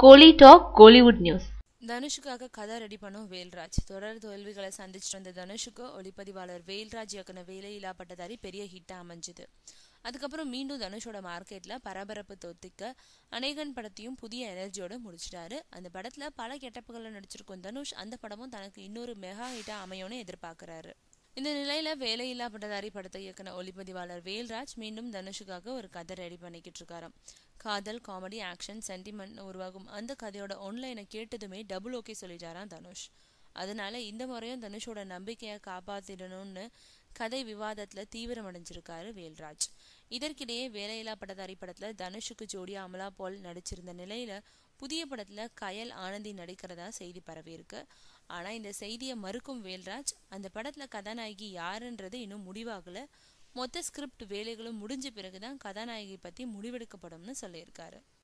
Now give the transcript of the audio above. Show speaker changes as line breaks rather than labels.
கோலி talk Kollywood news
தனுஷுக்காக கதை ready பண்ணும் வேல்ராஜ் தொடர் தோல்விகளை சந்திச்சிட்டு வந்த தனுஷுக்கு ஒளிப்பதிவாளர் வேல்ராஜ் இயக்குன வேலையில்லா பட்டதாரி பெரிய ஹிட்டா அமைஞ்சுது அதுக்கப்புறம் மீண்டும் தனுஷோட மார்க்கெட்ல பரபரப்பு தொத்திக்க அநேகன் படத்தையும் புதிய எனர்ஜியோட முடிச்சிட்டாரு அந்த படத்துல பல கெட்டப்புகளை நடிச்சிருக்கும் தனுஷ் அந்த படமும் தனக்கு இன்னொரு மெகா ஹிட்டா அமையும்னு எதிர்பார்க்கறாரு இந்த நிலையில வேலையில்லா பட்டதாரி படத்தை இயக்குன ஒளிப்பதிவாளர் வேல்ராஜ் மீண்டும் தனுஷுக்காக ஒரு கதை ரெடி பண்ணிக்கிட்டு இருக்காராம் காதல் காமெடி ஆக்ஷன் சென்டிமெண்ட் உருவாகும் அந்த கதையோட ஒன்லைனை கேட்டதுமே டபுள் ஓகே சொல்லிட்டாராம் தனுஷ் அதனால இந்த முறையும் தனுஷோட நம்பிக்கையை காப்பாத்திடணும்னு கதை விவாதத்துல தீவிரமடைஞ்சிருக்காரு வேல்ராஜ் இதற்கிடையே வேலையில்லா பட்டதாரி படத்துல தனுஷுக்கு ஜோடியா அமலா போல் நடிச்சிருந்த நிலையில புதிய படத்துல கயல் ஆனந்தி நடிக்கிறதா செய்தி பரவியிருக்கு ஆனா இந்த செய்தியை மறுக்கும் வேல்ராஜ் அந்த படத்துல கதாநாயகி யாருன்றது இன்னும் முடிவாகல மொத்த ஸ்கிரிப்ட் வேலைகளும் முடிஞ்ச பிறகுதான் கதாநாயகி பத்தி முடிவெடுக்கப்படும்னு சொல்லியிருக்காரு